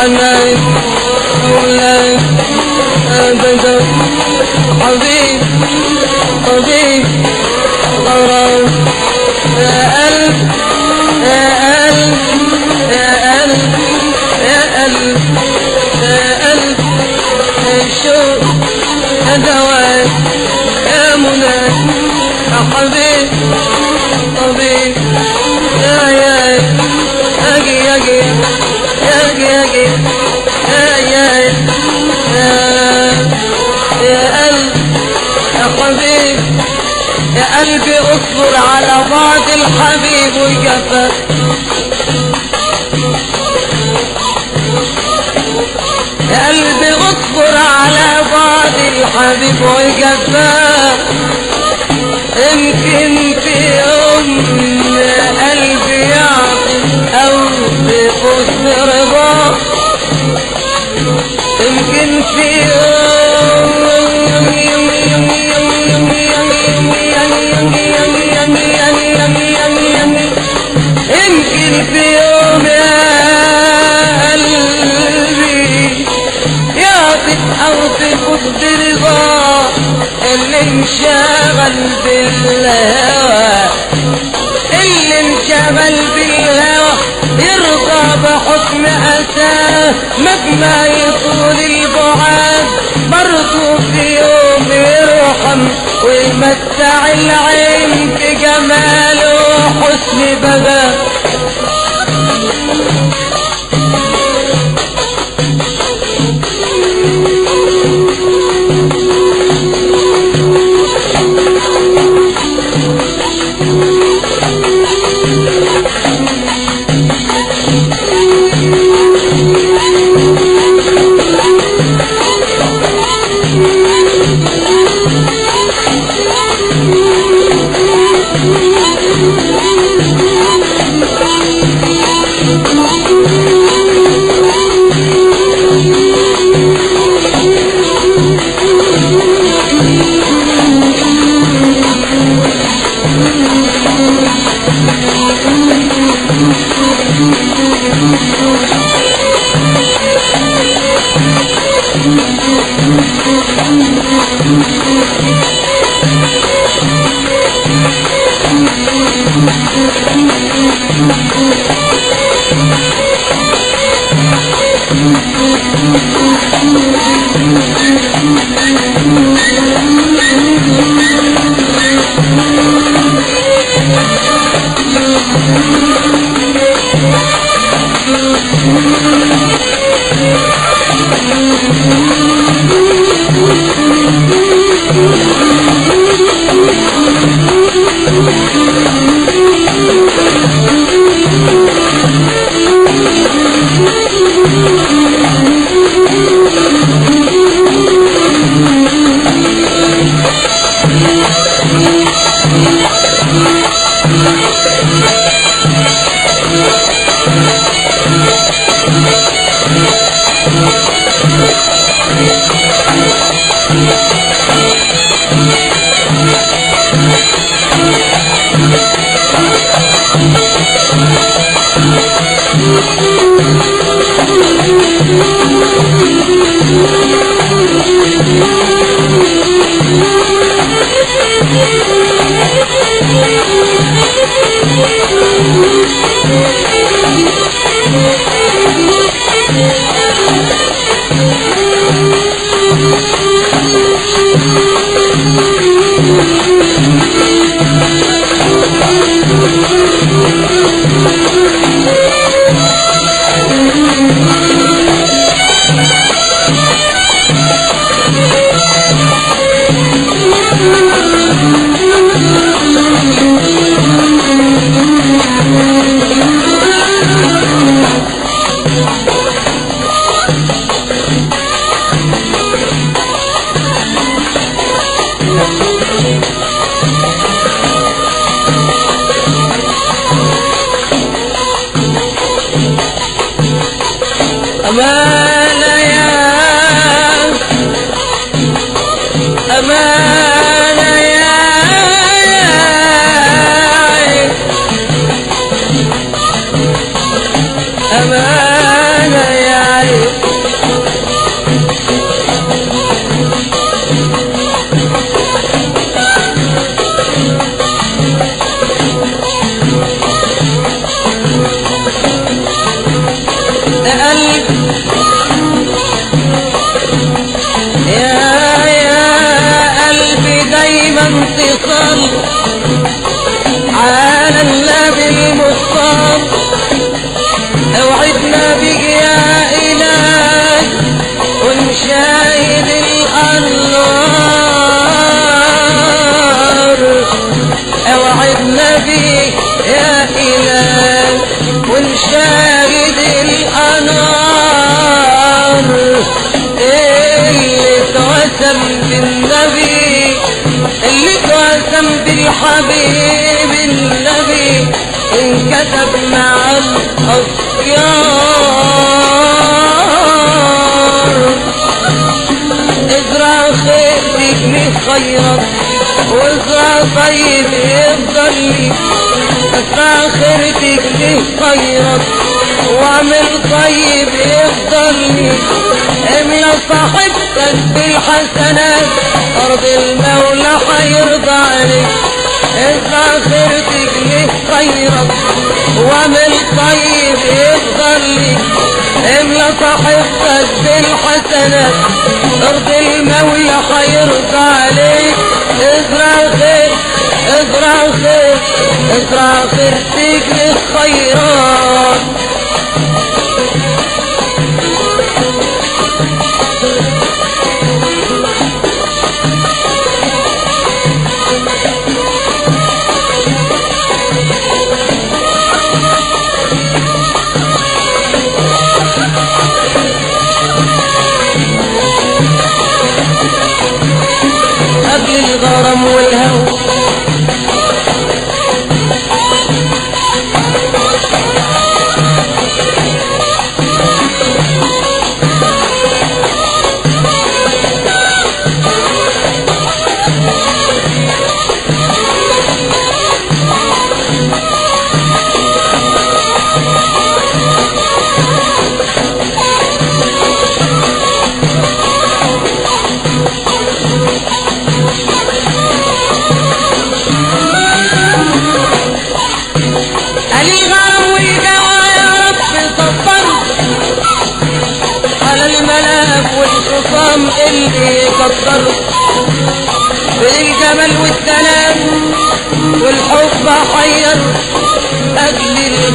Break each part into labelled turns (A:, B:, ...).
A: مولاي مولاي أبدا حبيب طبيب غرام يا قلب يا قلب يا قلب يا قلب يا قلب الشوق يا دواء يا منى يا حبيب طبيب يا يا ياجي ياجي ياجي ياجي يا يا يا يا قلب يا حبيب يا قلبي اصبر على بعد الحبيب والجفا يا قلبي اصبر على بعد الحبيب والجفا يمكن في يوم قلبي يعطي او بحسن رضا يمكن في يمكن في يوم يا قلبي يعطف او تفوت برضا اللي انشغل بالهوى اللي انشغل بالهوى يرضى بحكم أساه مهما يطول البعاد برضو في يوم يرحم ويمتع العين بجماله وحسن بدا الحبيب النبي انكتب مع الأصيار ازرع خير تجني خيرك وازرع طيب يفضل لي ازرع خير تجني خيرك واعمل طيب يفضل لي املى صاحبتك بالحسنات ارض المولى حيرضى عليك ازرع خير تجني خيرك واعمل طيب يفضل لي املى صاحبتك بالحسنات ارض المولى حيرضى عليك ازرع خير ازرع خير ازرع خير تجني خيرات قبل الغرام والهوى علي غرام والجوى يا رب صبر على الملاك والخصام اللي كتر بالجمال والسلام والحب حير أجل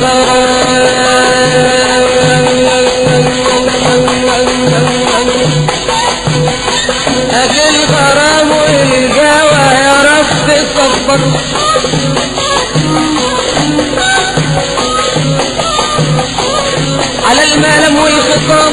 A: الغرام أجل الغرام والجوى يا رب صبر على الملم والخصام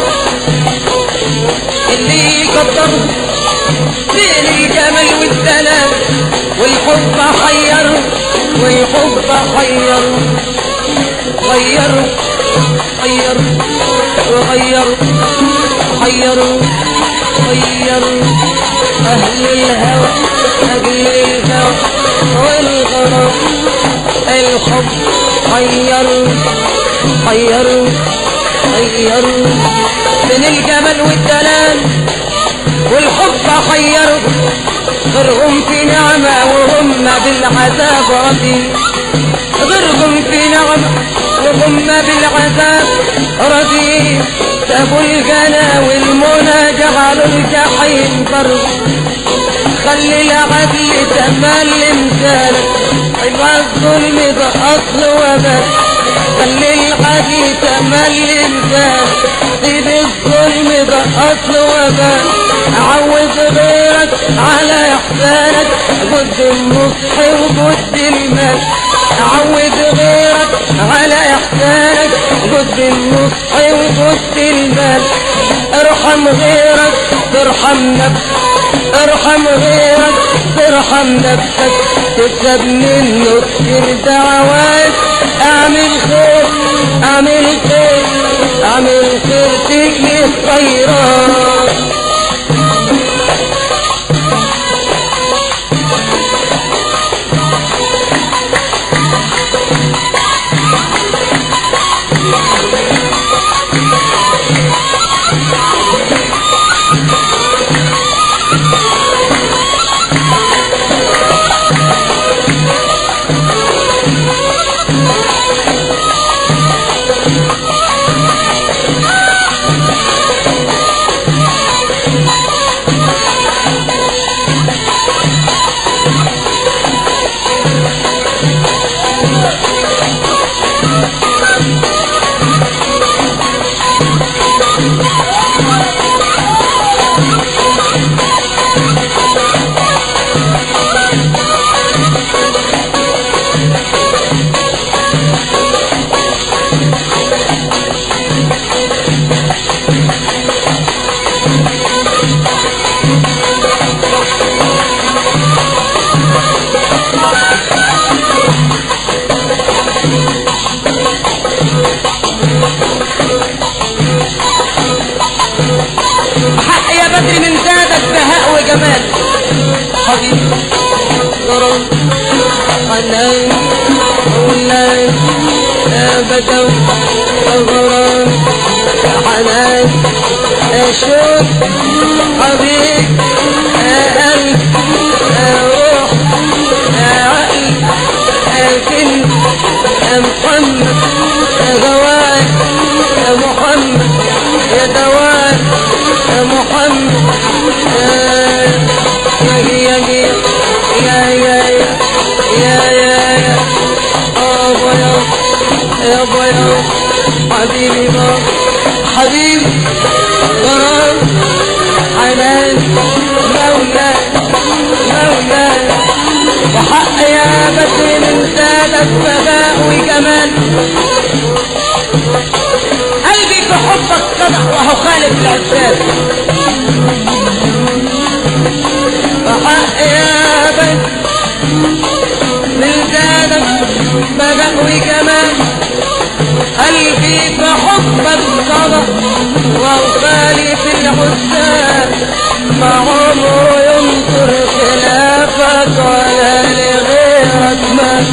A: اللي يقدر بين الجمال والسلام والحب حير والحب حير غير غير وغير حير غير أهل الهوى أهل الهوى والغرام الحب حير حير حير من الجمال والدلال والحب حير غيرهم في نعمة وهم بالعذاب راضين غيرهم في نعمة وهم بالعذاب راضين سابوا الجنى والمنى جعلوا الجحيم برد خلي العدل تملي مثالك يبقى الظلم ده اصل وبال خلي العدل تملي مثالك سيب الظلم ده اصل وبال عود غيرك على احسانك جد النصح وجد المال عود غيرك على احسانك جد النصح وجد المال ارحم غيرك ترحم نفسك ارحم غيرك ترحم نفسك تكسب منه كتير دعوات اعمل خير اعمل خير اعمل خير تجني خيرات غرام حنان مولاي ابدا غرام حنان اشوف حبيب قلب روح عقل كنت يا محمد يا جواد يا محمد يا دواد يا محمد يا يا يا يا يا يا يا يا ابا يا يا ابا يا حبيبي ما حبيبي غرام حنان مولاي مولاي وحق يا بدر من زادك بغاء وجمال قلبي في حبك صدق وهو خالد العساس وحق يا بدر من زادك بغاء وجمال قلبي في حبك صدق وهو خالد العساس ما عمره ينظر خلافك ولا لغيرك ما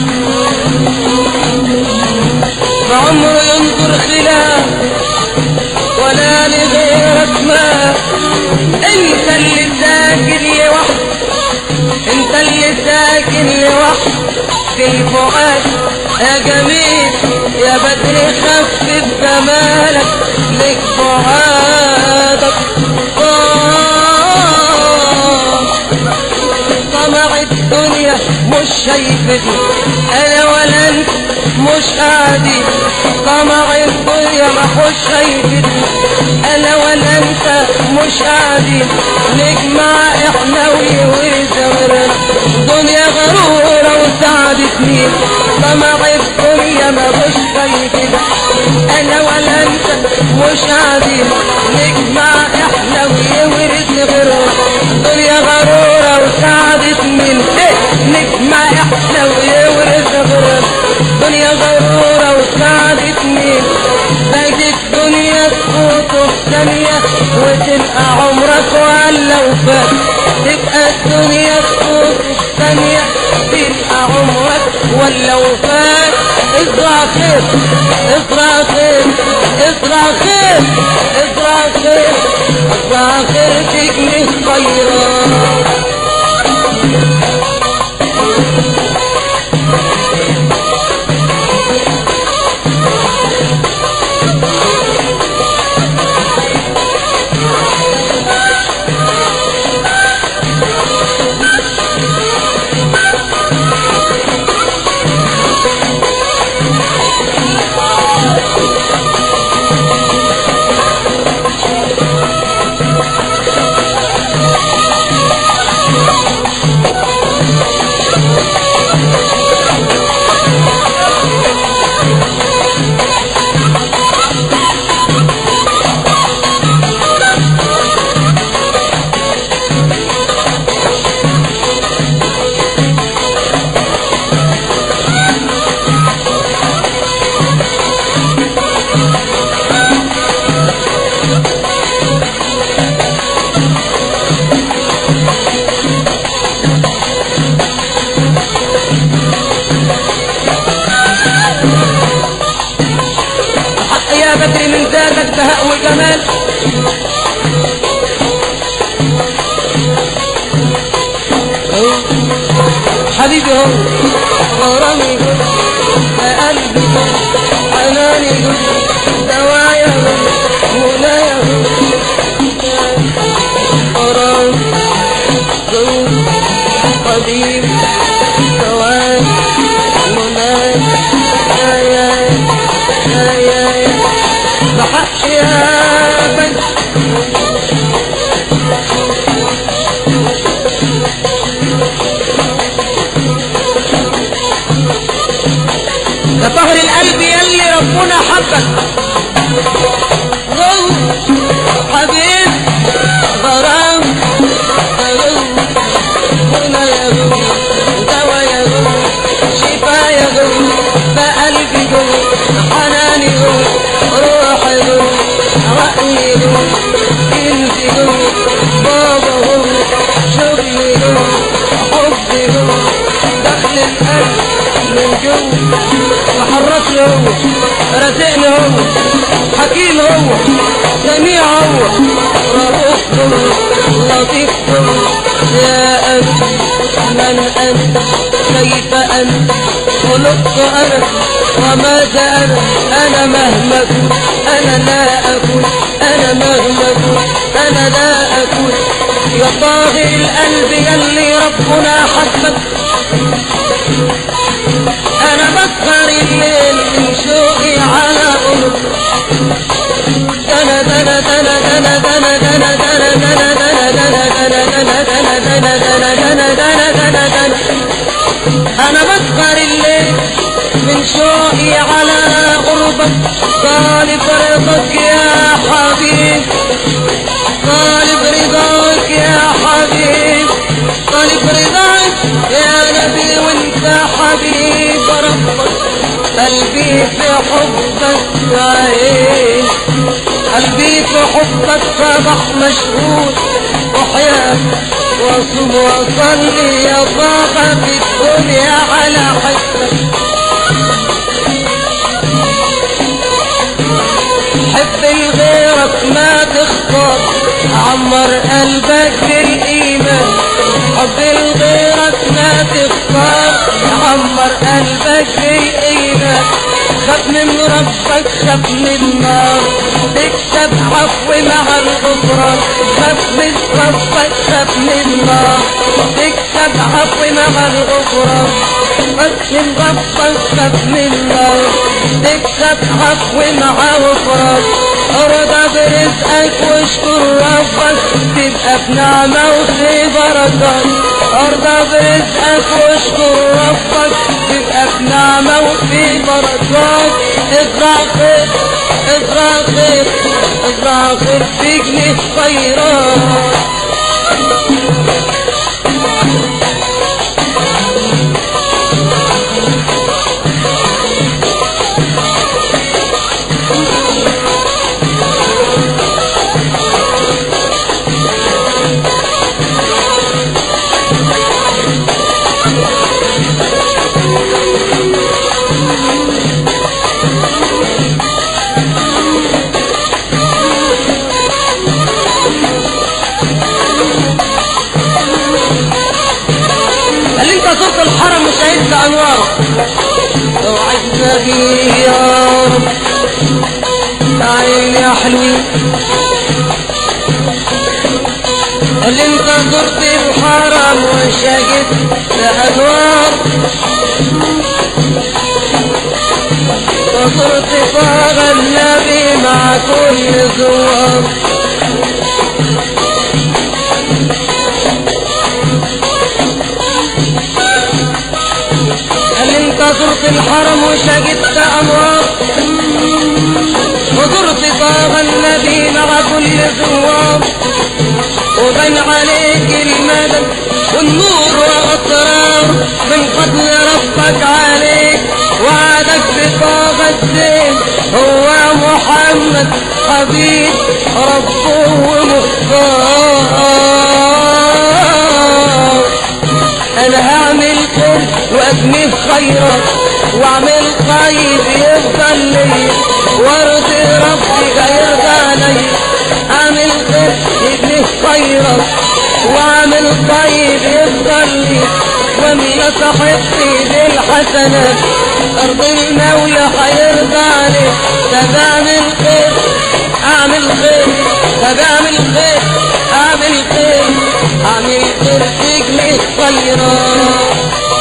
A: ما عمره ينظر خلاف ولا لغيرك ما انت اللي ساكن لوحدك انت اللي ساكن لوحدك في الفؤاد يا جميل يا بدر خفف جمالك لك فؤادك طمع الدنيا مش شايفتني انا ولا انت مش قاعدين طمع الدنيا ما مش شايفتني انا ولا انت مش قاعدين نجمع احنا وزغرنا دنيا غرورة وسعدت مين طمع الدنيا ما مش شايفتني انا ولا انت مش قاعدين نجمع احنا وورث غيرنا دنيا غرورة وسعدت من نجمع احنا وورث غيرنا دنيا غرورة وسعدت من باقي الدنيا تفوت في ثانية وتبقى عمرك ولا وفات تبقى الدنيا تفوت في ثانية تبقى عمرك ولا وفات ازرع خير ازرع خير ازرع خير ازرع خير ازرع خير تجني خيرات حق يا بدر من ذاتك بهاء وجمال حبيبي هو غرامي يا قلبي حناني دوايا مولايا غرام زوج قديم دوايا مولاي يا يا يا يا يا بحق يا بنت ده طهر القلب يلي ربنا حبك غو حبيب غرام غو هنا يا غو دوا يا غو شفا يا غو بقلبي غو حناني غو روحي غو رأيي غو كنزي غو بابا غو شغلي غو حبي غو القلب من جوه محركني هو رزقني هو حكيم هو سميع هو رؤوف هو لطيف هو يا أنت من أنت كيف أنت خلقت أنا وماذا أنا أنا مهما كنت أنا لا أكون أنا مهما كنت أنا لا أكون يا طاغي القلب يلي ربنا حبك أنا بسهر الليل من شوقي على قلب دنا دنا دنا دنا دنا دنا دنا دنا دنا دنا دنا دنا دنا دنا دنا دنا دنا دنا أنا بسهر الليل من شوقي على قربك طالب رضاك يا حبيب طالب رضاك يا حبيب طالب رضاك يا نبي وانت حبيب ربك قلبي في حبك عين قلبي في حبك صبح مشغول وحياة واصوم واصلي يا بابا في الدنيا على حبك حب لغيرك ما تختار عمر قلبك بالإيمان حب لغيرك ما تختار عمر قلبك بالإيمان خاف من ربك خاف من النار تكسب عفو مع الغفران خاف من ربك خاف من النار تكسب عفو مع الغفران خاف من ربك خاف من النار تكسب عفو مع غفران ارضى برزقك واشكر ربك تبقى في نعمة وفي بركات ارضى برزقك واشكر ربك تبقى في نعمة وفي بركات ازرع خير ازرع خير ازرع خير تجني خيرات هل انت زرت الحرم وشهدت انواره اوعدنا بيه يا رب تعالي يا حلوين هل انت زرت الحرم وشهدت انوار وزرت طاغ النبي مع كل زوار هل انت زرت الحرم وشهدت انوار وزرت طاغ النبي مع كل زوار وبين عليك المدد والنور والاسرار من فضل ربك عليك وعدك بطاقة الزين هو محمد حبيب ربه مختار انا هعمل خير واسميه خيرات واعمل طيب يفضل لي وارضي ربي هيرضى لي اعمل خير يبني خيرات واعمل طيب يفضل لي واملا صاحبتي بالحسنات ارض المولى هيرضى لي طب اعمل خير اعمل خير طب اعمل خير اعمل خير اعمل خير تجلي خيرات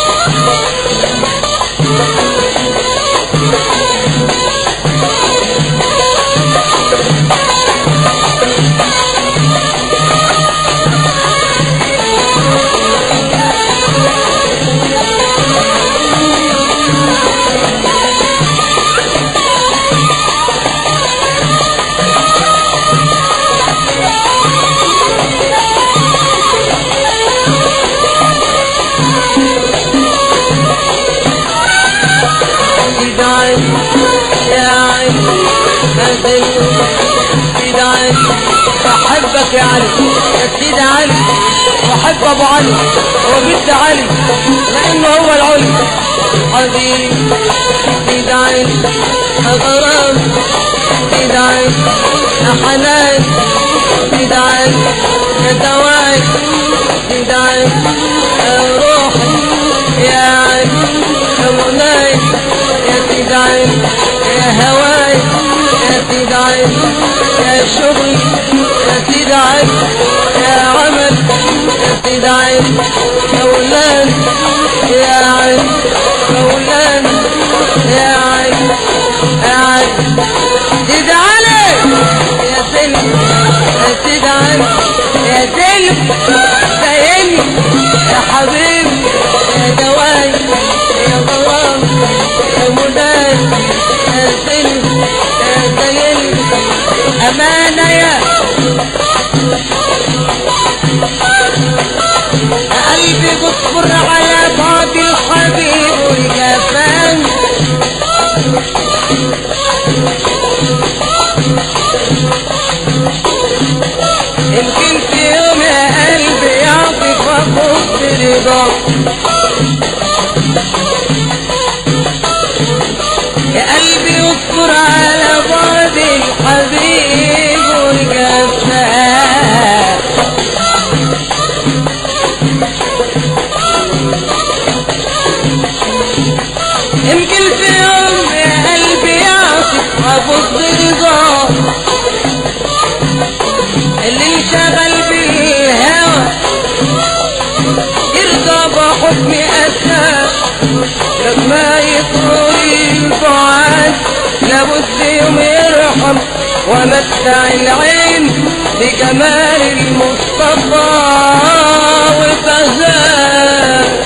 A: سيد علي يا علي هذل سيد علي بحبك يا علي يا سيد علي وحب ابو علي وبنت علي لانه هو العلي حبيب تدعي غرام تدعي حنان تدعي دواي تدعي روحي يا عين مولاي يا تدعي يا هواي يا تدعي يا شغل يا تدعي يا عمل يا تدعي مولاي يا عين مولاي يا عين يا عين تدعي يا سلم يا تدعي يا سلم زيني يا حبيبي يا دواي يا غرام يا مداي يا سلم يا زيني أمانة يا قلبي بصبر على بعد الحبيب والجفان يمكن في يوم يا قلبي يعطف واخد برضاك يا قلبي اصبر على بعد الحبيب والجفان يمكن في يوم يا قلبي يعطف ابص رضاك اللي انشغل بالهوى يرضى بحكم أساس لما يطول البعاد لابد يوم يرحم ومتع العين بجمال المصطفى وفزاه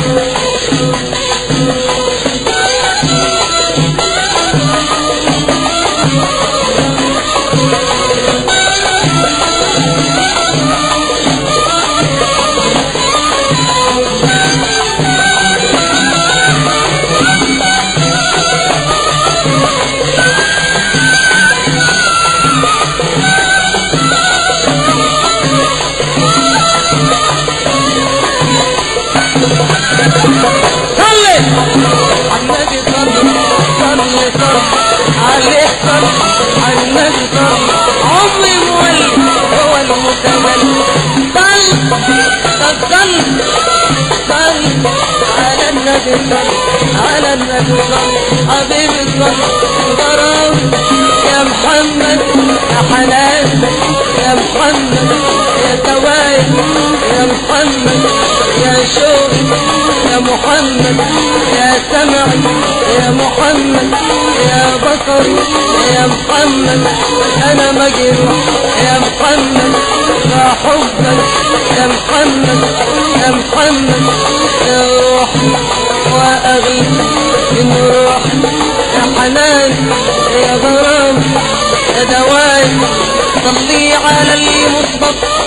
A: صلي النبي صلي صلي صلي عليه صلي النبي صلي عمري مولي هو المتولي صل طب صل صل على النبي صل على النبي صل حبيبي صل ضرب يا محمد يا حنان يا محمد يا دواي يا محمد يا شوق يا محمد يا سمع يا محمد يا بصر يا محمد انا مجروح يا محمد يا حبك يا محمد يا محمد يا روحي واغلى من روحي يا حنان يا غرام يا دواي صلي على المصطفى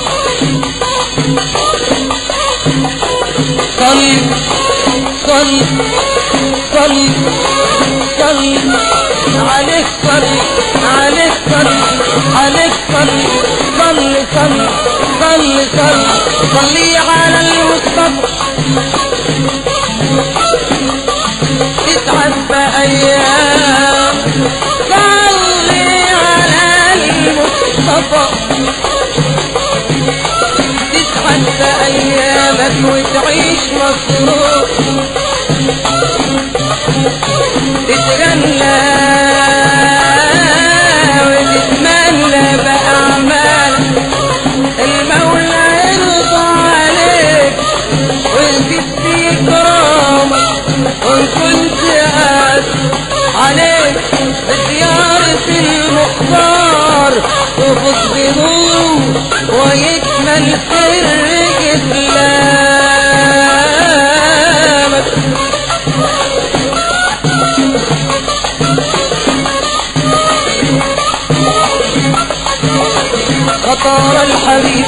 A: صل صل صل صل عليك صل عليك صل عليك صل صل صل صل صل صلي على المصطفى تتعب ايام صلي على المصطفى تتحدى ايامك وتعيش مسرور تتغنى وتتمنى باعمالك المولى يرضى عليك وتدي كرامك وان كنت قاسي عليك بزيارة المختار تفوز بنور ويكمل سر إسلامك خطار الحبيب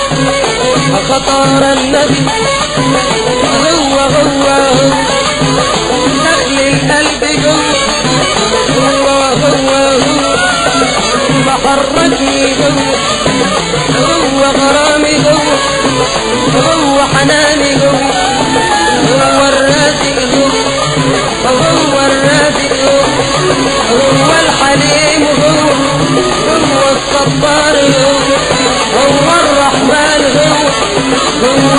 A: خطار النبي هو هو هو دخل القلب جوه هو هو هو محركني جوه هو غرامي جوه هو حناني جوه هو الرازق جوه هو